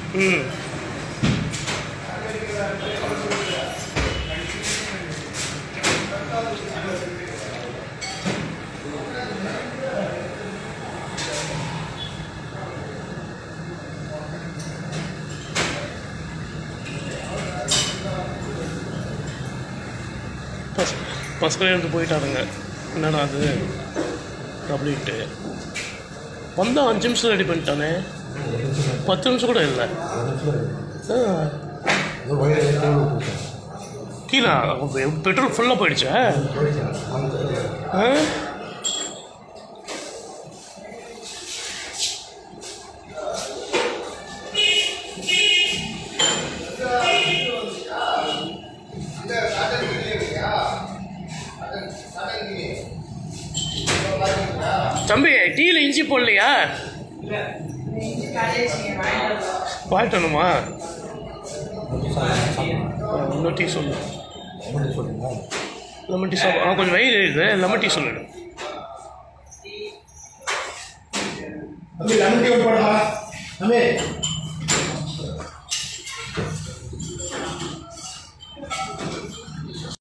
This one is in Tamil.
ம் பச பசங்க எடுத்து போயிட்டாருங்க என்னடா அது அப்படின்ட்டு வந்தால் அஞ்சு நிமிஷம் ரெடி பண்ணிட்டானே பத்து நிமிஷம் கூட இல்லை ஆ கீழே பெட்ரோல் ஃபுல்லாக போயிடுச்சா ஆ தம்பி டீயில் இஞ்சி போடலையா வாங்கிட்டு வரணுமா ஆ, இன்னும் டீ சொல்லு லெமன் டீ சாப்பிட ஆ கொஞ்சம் வயிறு இருக்குது லெமன் டீ சொல்லிடு தம்பி லெமன் டீ ஒன்று போடுமா தம்பி